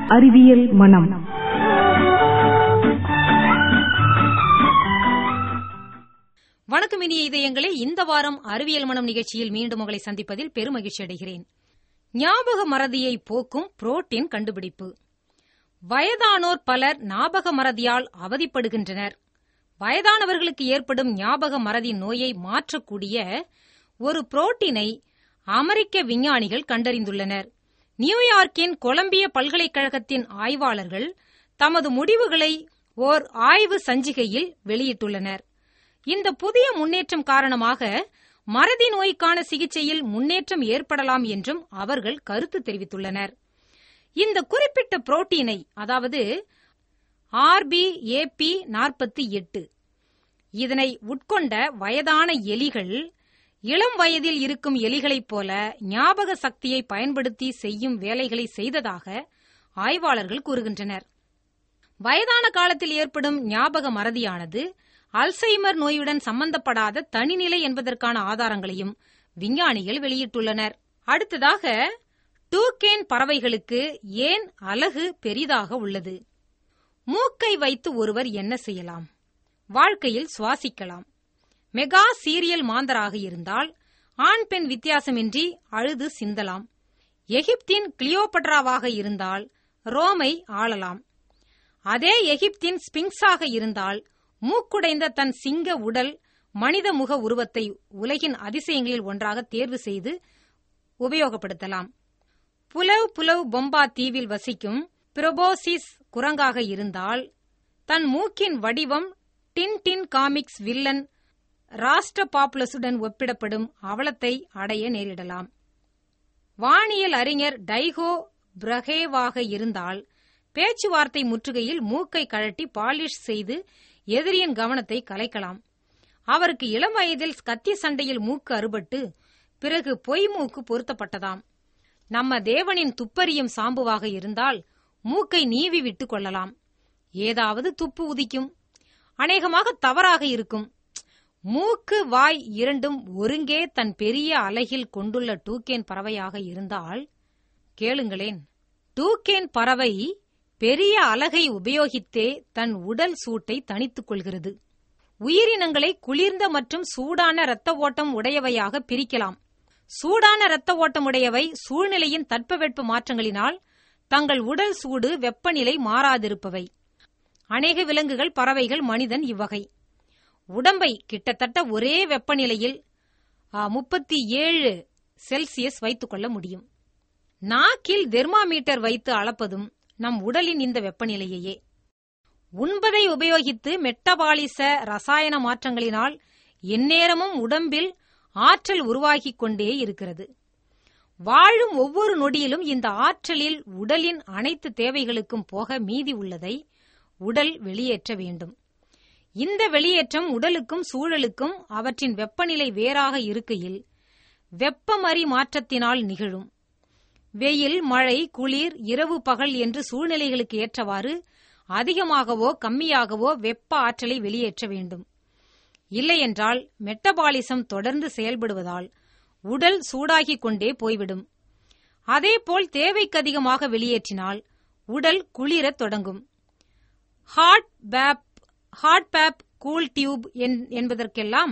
அறிவியல் மனம் வணக்கம் இனிய இதயங்களே இந்த வாரம் அறிவியல் மனம் நிகழ்ச்சியில் மீண்டும் உங்களை சந்திப்பதில் பெருமகிழ்ச்சி அடைகிறேன் ஞாபக மறதியை போக்கும் புரோட்டீன் கண்டுபிடிப்பு வயதானோர் பலர் ஞாபக மறதியால் அவதிப்படுகின்றனர் வயதானவர்களுக்கு ஏற்படும் ஞாபக மறதி நோயை மாற்றக்கூடிய ஒரு புரோட்டீனை அமெரிக்க விஞ்ஞானிகள் கண்டறிந்துள்ளனர் நியூயார்க்கின் கொலம்பிய பல்கலைக்கழகத்தின் ஆய்வாளர்கள் தமது முடிவுகளை ஓர் ஆய்வு சஞ்சிகையில் வெளியிட்டுள்ளனர் இந்த புதிய முன்னேற்றம் காரணமாக மறதி நோய்க்கான சிகிச்சையில் முன்னேற்றம் ஏற்படலாம் என்றும் அவர்கள் கருத்து தெரிவித்துள்ளனர் இந்த குறிப்பிட்ட புரோட்டீனை அதாவது ஆர்பிஏபி நாற்பத்தி எட்டு இதனை உட்கொண்ட வயதான எலிகள் இளம் வயதில் இருக்கும் எலிகளைப் போல ஞாபக சக்தியை பயன்படுத்தி செய்யும் வேலைகளை செய்ததாக ஆய்வாளர்கள் கூறுகின்றனர் வயதான காலத்தில் ஏற்படும் ஞாபக மறதியானது அல்சைமர் நோயுடன் சம்பந்தப்படாத தனிநிலை என்பதற்கான ஆதாரங்களையும் விஞ்ஞானிகள் வெளியிட்டுள்ளனர் அடுத்ததாக டூகேன் பறவைகளுக்கு ஏன் அலகு பெரிதாக உள்ளது மூக்கை வைத்து ஒருவர் என்ன செய்யலாம் வாழ்க்கையில் சுவாசிக்கலாம் மெகா சீரியல் மாந்தராக இருந்தால் ஆண் பெண் வித்தியாசமின்றி அழுது சிந்தலாம் எகிப்தின் கிளியோபட்ராவாக இருந்தால் ரோமை ஆளலாம் அதே எகிப்தின் ஸ்பிங்ஸாக இருந்தால் மூக்குடைந்த தன் சிங்க உடல் மனித முக உருவத்தை உலகின் அதிசயங்களில் ஒன்றாக தேர்வு செய்து உபயோகப்படுத்தலாம் புலவ் புலவ் பொம்பா தீவில் வசிக்கும் பிரபோசிஸ் குரங்காக இருந்தால் தன் மூக்கின் வடிவம் டின் டின் காமிக்ஸ் வில்லன் ராஷ்டிர பாப்புலஸுடன் ஒப்பிடப்படும் அவலத்தை அடைய நேரிடலாம் வானியல் அறிஞர் டைகோ பிரஹேவாக இருந்தால் பேச்சுவார்த்தை முற்றுகையில் மூக்கை கழட்டி பாலிஷ் செய்து எதிரியின் கவனத்தை கலைக்கலாம் அவருக்கு இளம் வயதில் கத்தி சண்டையில் மூக்கு அறுபட்டு பிறகு பொய் மூக்கு பொருத்தப்பட்டதாம் நம்ம தேவனின் துப்பறியும் சாம்புவாக இருந்தால் மூக்கை நீவி விட்டுக் கொள்ளலாம் ஏதாவது துப்பு உதிக்கும் அநேகமாக தவறாக இருக்கும் மூக்கு வாய் இரண்டும் ஒருங்கே தன் பெரிய அலகில் கொண்டுள்ள டூக்கேன் பறவையாக இருந்தால் கேளுங்களேன் டூக்கேன் பறவை பெரிய அலகை உபயோகித்தே தன் உடல் சூட்டை தணித்துக் கொள்கிறது உயிரினங்களை குளிர்ந்த மற்றும் சூடான இரத்த ஓட்டம் உடையவையாக பிரிக்கலாம் சூடான இரத்த ஓட்டம் உடையவை சூழ்நிலையின் தட்பவெட்ப மாற்றங்களினால் தங்கள் உடல் சூடு வெப்பநிலை மாறாதிருப்பவை அநேக விலங்குகள் பறவைகள் மனிதன் இவ்வகை உடம்பை கிட்டத்தட்ட ஒரே வெப்பநிலையில் முப்பத்தி ஏழு செல்சியஸ் வைத்துக் கொள்ள முடியும் நாக்கில் தெர்மாமீட்டர் வைத்து அளப்பதும் நம் உடலின் இந்த வெப்பநிலையையே உண்பதை உபயோகித்து மெட்டபாலிச ரசாயன மாற்றங்களினால் எந்நேரமும் உடம்பில் ஆற்றல் உருவாகிக் கொண்டே இருக்கிறது வாழும் ஒவ்வொரு நொடியிலும் இந்த ஆற்றலில் உடலின் அனைத்து தேவைகளுக்கும் போக மீதி உள்ளதை உடல் வெளியேற்ற வேண்டும் இந்த வெளியேற்றம் உடலுக்கும் சூழலுக்கும் அவற்றின் வெப்பநிலை வேறாக இருக்கையில் வெப்பமறி மாற்றத்தினால் நிகழும் வெயில் மழை குளிர் இரவு பகல் என்று சூழ்நிலைகளுக்கு ஏற்றவாறு அதிகமாகவோ கம்மியாகவோ வெப்ப ஆற்றலை வெளியேற்ற வேண்டும் இல்லையென்றால் மெட்டபாலிசம் தொடர்ந்து செயல்படுவதால் உடல் சூடாகிக் கொண்டே போய்விடும் அதேபோல் தேவைக்கு அதிகமாக வெளியேற்றினால் உடல் குளிரத் தொடங்கும் ஹார்ட் பேப் ஹார்ட் பேப் கூல் டியூப் என்பதற்கெல்லாம்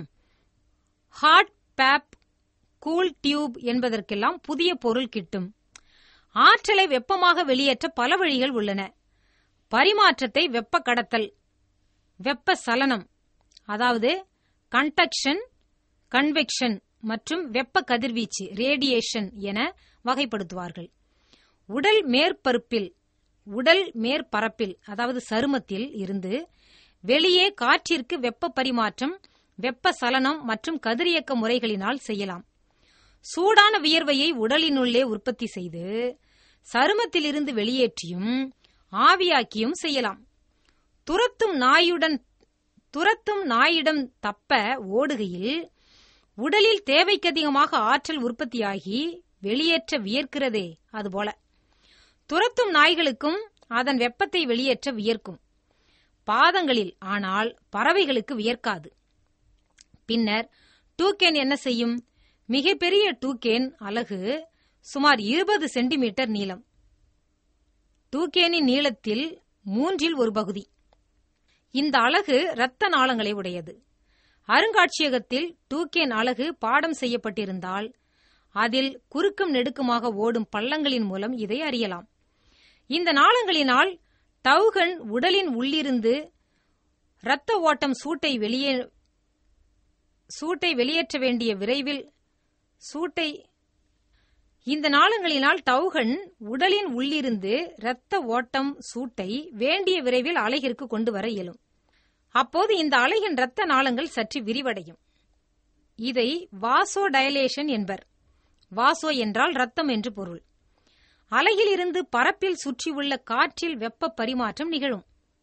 ஹார்ட் பேப் கூல் டியூப் என்பதற்கெல்லாம் புதிய பொருள் கிட்டும் ஆற்றலை வெப்பமாக வெளியேற்ற பல வழிகள் உள்ளன பரிமாற்றத்தை வெப்ப கடத்தல் வெப்ப சலனம் அதாவது கண்டக்ஷன் கன்வெக்ஷன் மற்றும் வெப்ப கதிர்வீச்சு ரேடியேஷன் என வகைப்படுத்துவார்கள் உடல் மேற்பரப்பில் உடல் மேற்பரப்பில் அதாவது சருமத்தில் இருந்து வெளியே காற்றிற்கு வெப்ப பரிமாற்றம் வெப்ப சலனம் மற்றும் கதிரியக்க முறைகளினால் செய்யலாம் சூடான வியர்வையை உடலினுள்ளே உற்பத்தி செய்து சருமத்திலிருந்து வெளியேற்றியும் ஆவியாக்கியும் செய்யலாம் துரத்தும் நாயுடன் துரத்தும் நாயிடம் தப்ப ஓடுகையில் உடலில் தேவைக்கு அதிகமாக ஆற்றல் உற்பத்தியாகி வெளியேற்ற வியர்க்கிறதே அதுபோல துரத்தும் நாய்களுக்கும் அதன் வெப்பத்தை வெளியேற்ற வியர்க்கும் பாதங்களில் ஆனால் பறவைகளுக்கு வியர்க்காது பின்னர் டூகேன் என்ன செய்யும் மிகப்பெரிய டூகேன் அலகு சுமார் இருபது சென்டிமீட்டர் நீளம் டூகேனின் நீளத்தில் மூன்றில் ஒரு பகுதி இந்த அலகு இரத்த நாளங்களை உடையது அருங்காட்சியகத்தில் டூகேன் அலகு பாடம் செய்யப்பட்டிருந்தால் அதில் குறுக்கும் நெடுக்குமாக ஓடும் பள்ளங்களின் மூலம் இதை அறியலாம் இந்த நாளங்களினால் டவுகன் உடலின் உள்ளிருந்து இரத்த ஓட்டம் சூட்டை வெளியே சூட்டை வெளியேற்ற வேண்டிய விரைவில் சூட்டை இந்த நாளங்களினால் டவுகன் உடலின் உள்ளிருந்து இரத்த ஓட்டம் சூட்டை வேண்டிய விரைவில் அலைகிற்கு கொண்டு வர இயலும் அப்போது இந்த அலையின் இரத்த நாளங்கள் சற்று விரிவடையும் இதை வாசோ டயலேஷன் என்பர் வாசோ என்றால் ரத்தம் என்று பொருள் அலையிலிருந்து பரப்பில் சுற்றியுள்ள காற்றில் வெப்ப பரிமாற்றம் நிகழும்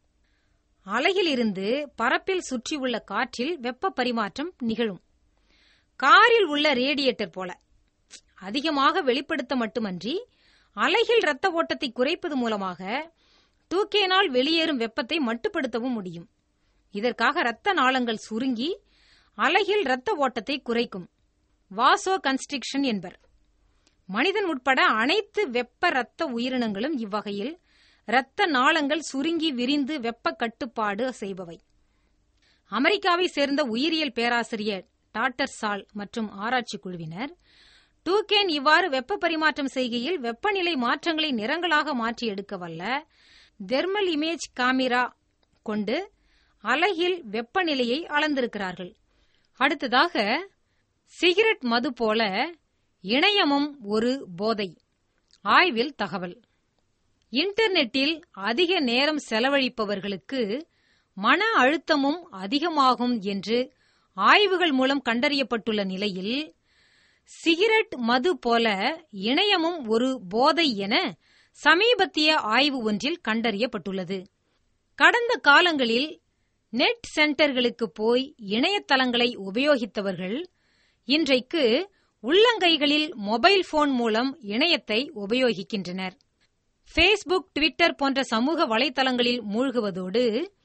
அலையிலிருந்து பரப்பில் சுற்றியுள்ள காற்றில் வெப்ப பரிமாற்றம் நிகழும் காரில் உள்ள ரேடியேட்டர் போல அதிகமாக வெளிப்படுத்த மட்டுமன்றி அலைகள் இரத்த ஓட்டத்தை குறைப்பது மூலமாக டூகேனால் வெளியேறும் வெப்பத்தை மட்டுப்படுத்தவும் முடியும் இதற்காக இரத்த நாளங்கள் சுருங்கி அலையில் இரத்த ஓட்டத்தை குறைக்கும் வாசோ கன்ஸ்ட்ரிக்ஷன் என்பர் மனிதன் உட்பட அனைத்து வெப்ப இரத்த உயிரினங்களும் இவ்வகையில் இரத்த நாளங்கள் சுருங்கி விரிந்து வெப்ப கட்டுப்பாடு செய்பவை அமெரிக்காவை சேர்ந்த உயிரியல் பேராசிரியர் டாக்டர் சால் மற்றும் ஆராய்ச்சி குழுவினர் டூகேன் இவ்வாறு வெப்ப பரிமாற்றம் செய்கையில் வெப்பநிலை மாற்றங்களை நிறங்களாக மாற்றி எடுக்க வல்ல தெர்மல் இமேஜ் காமிரா கொண்டு அலகில் வெப்பநிலையை அளந்திருக்கிறார்கள் அடுத்ததாக சிகரெட் மது போல இணையமும் ஒரு போதை ஆய்வில் தகவல் இன்டர்நெட்டில் அதிக நேரம் செலவழிப்பவர்களுக்கு மன அழுத்தமும் அதிகமாகும் என்று ஆய்வுகள் மூலம் கண்டறியப்பட்டுள்ள நிலையில் சிகரெட் மது போல இணையமும் ஒரு போதை என சமீபத்திய ஆய்வு ஒன்றில் கண்டறியப்பட்டுள்ளது கடந்த காலங்களில் நெட் சென்டர்களுக்கு போய் இணையதளங்களை உபயோகித்தவர்கள் இன்றைக்கு உள்ளங்கைகளில் மொபைல் போன் மூலம் இணையத்தை உபயோகிக்கின்றனர் ஃபேஸ்புக் ட்விட்டர் போன்ற சமூக வலைதளங்களில் மூழ்குவதோடு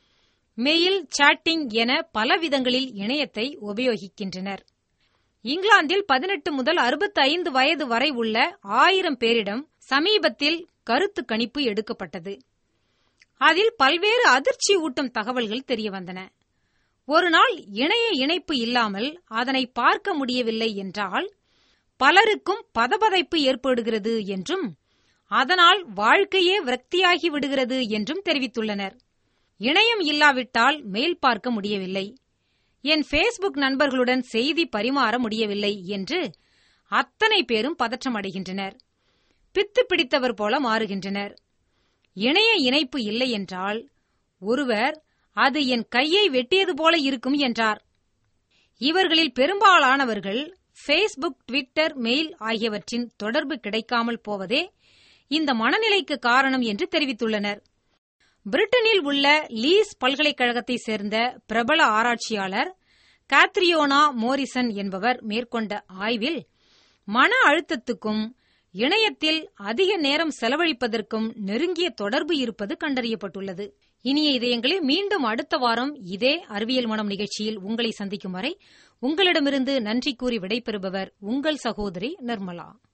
மெயில் சாட்டிங் என பல விதங்களில் இணையத்தை உபயோகிக்கின்றனர் இங்கிலாந்தில் பதினெட்டு முதல் அறுபத்தி ஐந்து வயது வரை உள்ள ஆயிரம் பேரிடம் சமீபத்தில் கருத்து கணிப்பு எடுக்கப்பட்டது அதில் பல்வேறு அதிர்ச்சி ஊட்டும் தகவல்கள் தெரியவந்தன ஒரு நாள் இணைய இணைப்பு இல்லாமல் அதனை பார்க்க முடியவில்லை என்றால் பலருக்கும் பதபதைப்பு ஏற்படுகிறது என்றும் அதனால் வாழ்க்கையே விரக்தியாகி விடுகிறது என்றும் தெரிவித்துள்ளனர் இணையம் இல்லாவிட்டால் மெயில் பார்க்க முடியவில்லை என் ஃபேஸ்புக் நண்பர்களுடன் செய்தி பரிமாற முடியவில்லை என்று அத்தனை பேரும் பதற்றமடைகின்றனர் பித்து பிடித்தவர் போல மாறுகின்றனர் இணைய இணைப்பு இல்லை என்றால் ஒருவர் அது என் கையை வெட்டியது போல இருக்கும் என்றார் இவர்களில் பெரும்பாலானவர்கள் ஃபேஸ்புக் ட்விட்டர் மெயில் ஆகியவற்றின் தொடர்பு கிடைக்காமல் போவதே இந்த மனநிலைக்கு காரணம் என்று தெரிவித்துள்ளனர் பிரிட்டனில் உள்ள லீஸ் பல்கலைக்கழகத்தை சேர்ந்த பிரபல ஆராய்ச்சியாளர் காத்ரியோனா மோரிசன் என்பவர் மேற்கொண்ட ஆய்வில் மன அழுத்தத்துக்கும் இணையத்தில் அதிக நேரம் செலவழிப்பதற்கும் நெருங்கிய தொடர்பு இருப்பது கண்டறியப்பட்டுள்ளது இனிய இதயங்களில் மீண்டும் அடுத்த வாரம் இதே அறிவியல் மனம் நிகழ்ச்சியில் உங்களை சந்திக்கும் வரை உங்களிடமிருந்து நன்றி கூறி விடைபெறுபவர் உங்கள் சகோதரி நிர்மலா